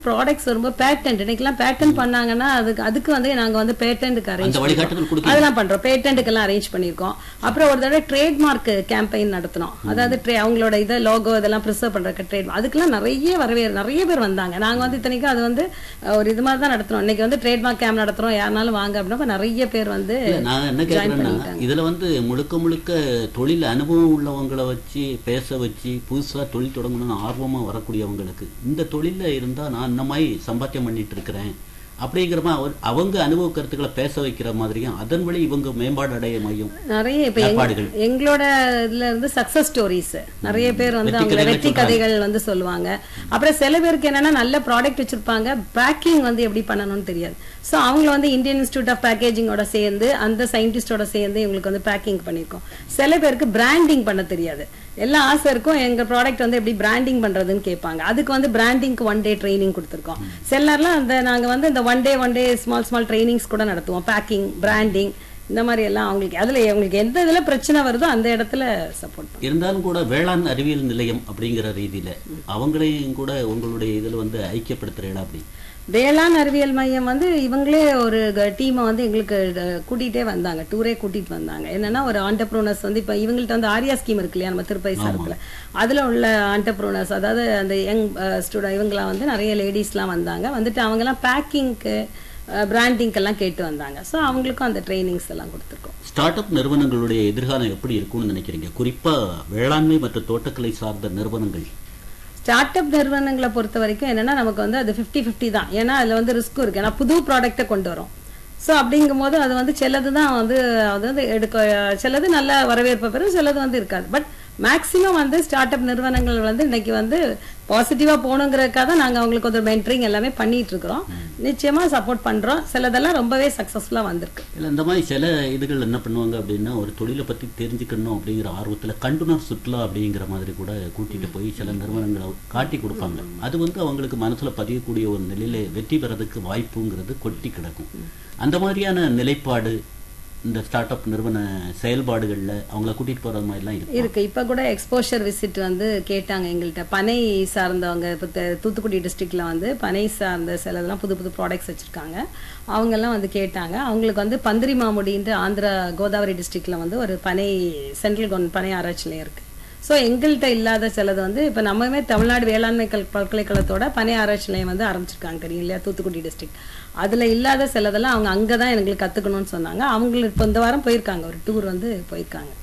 Products வரும்போது patent இன்னைக்கெல்லாம் pattern பண்ணாங்கன்னா அதுக்கு அதுக்கு வந்து நாங்க வந்து பேட்டன்ட்டுக்கு அரேஞ்ச் அந்த வழிகாட்டுதல் கொடுக்க அதெல்லாம் பண்றோம் பேட்டன்ட்டுக்கெல்லாம் அரேஞ்ச் பண்ணிருக்கோம் அப்புறம் ஒரு தடவை ட்ரேட்மார்க் கேம்பெயின் நடத்தினோம் அதாவது tra- அவங்களோட இதை லோகோ இதெல்லாம் ப்ரிசர்வ் பண்றதுக்கு ட்ரேட் அதுக்கெல்லாம் நிறைய வரவே நிறைய பேர் வந்தாங்க நாங்க வந்து இத்தனைக்கும் அது வந்து அஹ், ஒரு இது மாதிரி தான் நடத்துறோம் இன்னைக்கு வந்து ட்ரேட்மார்க் கேம்ப் நடத்துறோம் யாருனாலும் வாங்க அப்படின்னா இப்ப நிறைய பேர் வந்து இல்ல, நான் என்ன join கேக்குறேன்னா பண்ணிட்டாங்க. இதுல வந்து முழுக்க முழுக்க தொழில் அனுபவம் உள்ளவங்களை வச்சு பேச வச்சு புதுசா தொழில் தொடங்கணும்னு ஆர்வமா வரக்கூடியவங்களுக்கு இந்த தொழில்ல இருந்தா நான் இந்த மாதிரி சம்பாத்தியம் பண்ணிட்டு இருக்கிறேன் அப்படிங்கிற மாதிரி அவர்- அவங்க அனுபவ கருத்துக்களை பேச வைக்கிற மாதிரியும் அதன் வழி இவங்க மேம்பாடு அடைய மையம் நிறைய இப்ப எங்க- ஏற்பாடுகள். எங்களோட இதுல இருந்து சக்சஸ் ஸ்டோரிஸ் நிறைய பேர் வந்து வெற்றி அவங்க கதைகளை வெற்றி சொல்றாங்க. கதைகள் வந்து சொல்லுவாங்க அப்புறம் சில பேருக்கு என்னன்னா நல்ல ப்ராடக்ட் வச்சிருப்பாங்க பேக்கிங் வந்து எப்படி பண்ணணும்னு தெரியாது சோ அவங்கள வந்து இந்தியன் இன்ஸ்டியூட் ஆஃப் பேக்கேஜிங்கோட சேர்ந்து அந்த சயின்டிஸ்டோட சேர்ந்து இவங்களுக்கு வந்து பேக்கிங் பண்ணியிருக்கோம் சில பேருக்கு பிராண்டிங் பண்ண தெரியாது எல்லா ஆசை இருக்கும் எங்க ப்ராடக்ட் வந்து எப்படி பிராண்டிங் பண்றதுன்னு கேட்பாங்க அதுக்கு வந்து பிராண்டிங்க்கு ஒன் டே ட்ரைனிங் கொடுத்துருக்கோம் சிலர்லாம் அந்த நாங்க வந்து இந்த one day one day small small trainings கூட நடத்துவோம் பேக்கிங் பிராண்டிங் இந்த மாதிரி எல்லாம் அவங்களுக்கு அதுல அவங்களுக்கு எந்த இதுல பிரச்சனை வருதோ அந்த இடத்துல சப்போர்ட் பண்ணுவோம் இருந்தாலும் கூட வேளாண் அறிவியல் நிலையம் அப்படிங்கிற ரீதியில அவங்களையும் கூட உங்களுடைய இதுல வந்து ஐக்கியப்படுத்துறீங்களா அப்படி வேளாண் அறிவியல் மையம் வந்து இவங்களே ஒரு டீமை வந்து எங்களுக்கு அஹ், கூட்டிட்டே வந்தாங்க டூரே கூட்டிட்டு வந்தாங்க என்னன்னா ஒரு ஆண்டர்ப்ரோனர்ஸ் வந்து இப்ப இவங்கள்ட்ட வந்து ஆரியா ஸ்கீம் இருக்கு இல்லையா நம்ம திருப்பதி சாரத்துல அதுல உள்ள ஆண்டர்ப்ரோனர்ஸ் அதாவது அந்த யங் ஸ்டூடெண்ட் இவங்கலாம் வந்து நிறைய லேடிஸ்லாம் வந்தாங்க வந்துட்டு அவங்கெல்லாம் பேக்கிங்க்கு பிராண்டிங்க்கெல்லாம் கேட்டு வந்தாங்க ஸோ அவங்களுக்கும் அந்த ட்ரைனிங்ஸ் எல்லாம் கொடுத்துருக்கோம் ஸ்டார்ட் அப் நிறுவனங்களுடைய எதிர்காலம் எப்படி இருக்கும்னு நினைக்கிறீங்க குறிப்பா வேளாண்மை மற்றும் தோட்டக்கலை சார்ந்த நிறுவனங்கள் ஸ்டார்ட் அப் நிறுவனங்களை பொறுத்த வரைக்கும் என்னன்னா நமக்கு வந்து அது 50 50 தான் ஏன்னா அதுல வந்து ரிஸ்க்கும் இருக்கு ஏன்னா புது ப்ராடக்ட்டை கொண்டு வரோம் ஸோ அப்படிங்கும்போது அது வந்து சிலது தான் வந்து அது வந்து எடுக்க சிலது நல்ல வரவேற்பை பெறும் சிலது வந்து இருக்காது பட் மேக்சிமம் வந்து ஸ்டார்ட் அப் நிறுவனங்கள் வந்து இன்னைக்கு வந்து பாசிட்டிவா போகணுங்கிறதுக்காக தான் நாங்க அவங்களுக்கு ஒரு மென்டரிங் எல்லாமே பண்ணிட்டு இருக்கிறோம் நிச்சயமா சப்போர்ட் பண்றோம் சிலதெல்லாம் ரொம்பவே சக்சஸ்ஃபுல்லா வந்திருக்கு இல்ல இந்த மாதிரி சில இதுகள் என்ன பண்ணுவாங்க அப்படின்னா ஒரு தொழிலை பத்தி தெரிஞ்சுக்கணும் அப்படிங்கிற ஆர்வத்துல கண்டுணர் சுற்றுலா அப்படிங்கிற மாதிரி கூட கூட்டிட்டு போய் சில நிறுவனங்களை காட்டி கொடுப்பாங்க அது வந்து அவங்களுக்கு மனசுல பதியக்கூடிய ஒரு நிலையில வெற்றி பெறதுக்கு வாய்ப்புங்கிறது கொட்டி கிடக்கும் அந்த மாதிரியான நிலைப்பாடு இந்த ஸ்டார்ட் அப் நிறுவன செயல்பாடுகள்ல அவங்கள கூட்டிட்டு போறது மாதிரிலாம் இருக்கு இருக்கு இப்ப கூட எக்ஸ்போஷர் விசிட் வந்து கேட்டாங்க எங்கள்கிட்ட பனை சார்ந்தவங்க இப்போ த- தூத்துக்குடி டிஸ்ட்ரிக்ட்ல வந்து பனை சார்ந்த சிலதெல்லாம் புது புது ப்ராடக்ட்ஸ் வச்சிருக்காங்க அவங்க எல்லாம் வந்து கேட்டாங்க அவங்களுக்கு வந்து பந்திரி மாமுடின்ற ஆந்திரா கோதாவரி டிஸ்ட்ரிக்ட்ல வந்து ஒரு பனை சென்ட்ரல் கவர்மெண்ட் பனை ஆராய்ச்சி நிலையம் இருக்கு ஸோ எங்கள்கிட்ட இல்லாத சிலது வந்து இப்போ நம்மமே தமிழ்நாடு வேளாண்மை கல் பல்கலைக்கழகத்தோட பனை ஆராய்ச்சி நிலையம் வந்து ஆரம்பிச்சிருக்காங்க தெரியும் இல்லையா தூத்துக்குடி டிஸ்ட்ரிக்ட் அதுல இல்லாத சிலதெல்லாம் அவங்க அங்கே தான் எங்களுக்கு கத்துக்கணும்னு சொன்னாங்க அவங்களுக்கு இப்போ இந்த வாரம் போயிருக்காங்க ஒரு டூர் வந்து போயிருக்காங்க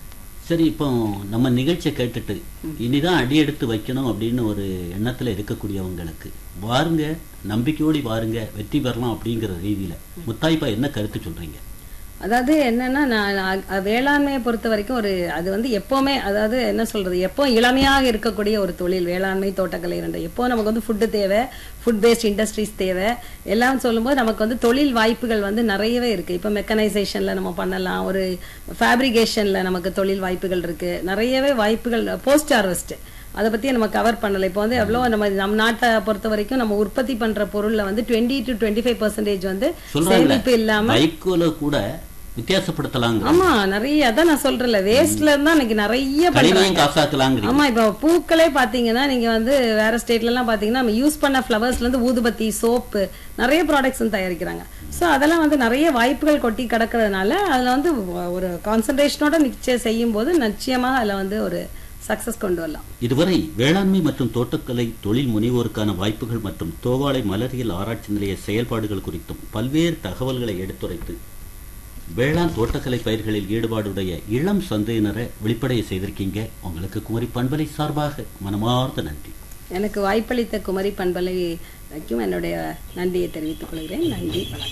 சரி இப்போ நம்ம நிகழ்ச்சியை கேட்டுட்டு இனிதான் அடி எடுத்து வைக்கணும் அப்படின்னு ஒரு எண்ணத்துல இருக்கக்கூடியவங்களுக்கு வாருங்க நம்பிக்கையோடு வாருங்க வெற்றி பெறலாம் அப்படிங்கிற ரீதியில முத்தாய்ப்பா என்ன கருத்து சொல்றீங்க அதாவது என்னன்னா நான் அ- வேளாண்மையை பொறுத்த வரைக்கும் ஒரு அது வந்து எப்பவுமே அதாவது என்ன சொல்றது எப்போ இளமையாக இருக்கக்கூடிய ஒரு தொழில் வேளாண்மை தோட்டக்கலை ரெண்டு எப்போ நமக்கு வந்து ஃபுட்டு தேவை ஃபுட் பேஸ்ட் இண்டஸ்ட்ரீஸ் தேவை எல்லாம் சொல்லும்போது நமக்கு வந்து தொழில் வாய்ப்புகள் வந்து நிறையவே இருக்கு இப்போ மெக்கனைசேஷன்ல நம்ம பண்ணலாம் ஒரு ஃபேப்ரிகேஷன்ல நமக்கு தொழில் வாய்ப்புகள் இருக்கு நிறையவே வாய்ப்புகள் போஸ்ட் ஹார்வெஸ்ட் அதை பத்தி நம்ம கவர் பண்ணல இப்போ வந்து எவ்வளோ நம்ம நம்ம நாட்டை பொறுத்த வரைக்கும் நம்ம உற்பத்தி பண்ற பொருள்ல வந்து twenty to twenty five percentage வந்து சொல்றாங்கல்ல சேமிப்பு இல்லாம வைக்கோல கூட வித்தியாசப்படுத்தலாங்க ஆமா நிறைய அதான் நான் சொல்றேன்ல வேஸ்ட்ல இருந்தா இன்னைக்கு நிறைய பண்றாங்க கழிவையும் காசாக்கலாங்கிறீங்க ஆமா இப்ப பூக்களே பாத்தீங்கன்னா நீங்க வந்து வேற ஸ்டேட்ல எல்லாம் பாத்தீங்கன்னா நம்ம யூஸ் பண்ண ஃபிளவர்ஸ்ல இருந்து ஊதுபத்தி சோப்பு நிறைய ப்ராடக்ட்ஸ் வந்து தயாரிக்கிறாங்க சோ அதெல்லாம் வந்து நிறைய வாய்ப்புகள் கொட்டி கிடக்கிறதுனால அதுல வந்து ஒரு கான்சன்ட்ரேஷனோட நிச்சயம் செய்யும் போது நிச்சயமாக அதுல வந்து ஒரு சக்சஸ் கொண்டு வரலாம் இதுவரை வேளாண்மை மற்றும் தோட்டக்கலை தொழில் முனைவோருக்கான வாய்ப்புகள் மற்றும் தோவாளை மலரியல் ஆராய்ச்சி நிலைய செயல்பாடுகள் குறித்தும் பல்வேறு தகவல்களை எடுத்துரைத்து வேளாண் தோட்டக்கலை பயிர்களில் ஈடுபாடுடைய இளம் சந்தையினரை வெளிப்படைய செய்திருக்கீங்க உங்களுக்கு குமரி பண்பலை சார்பாக மனமார்ந்த நன்றி எனக்கு வாய்ப்பளித்த குமரி பண்பலைக்கும் என்னுடைய நன்றியை தெரிவித்துக் கொள்கிறேன் நன்றி வணக்கம்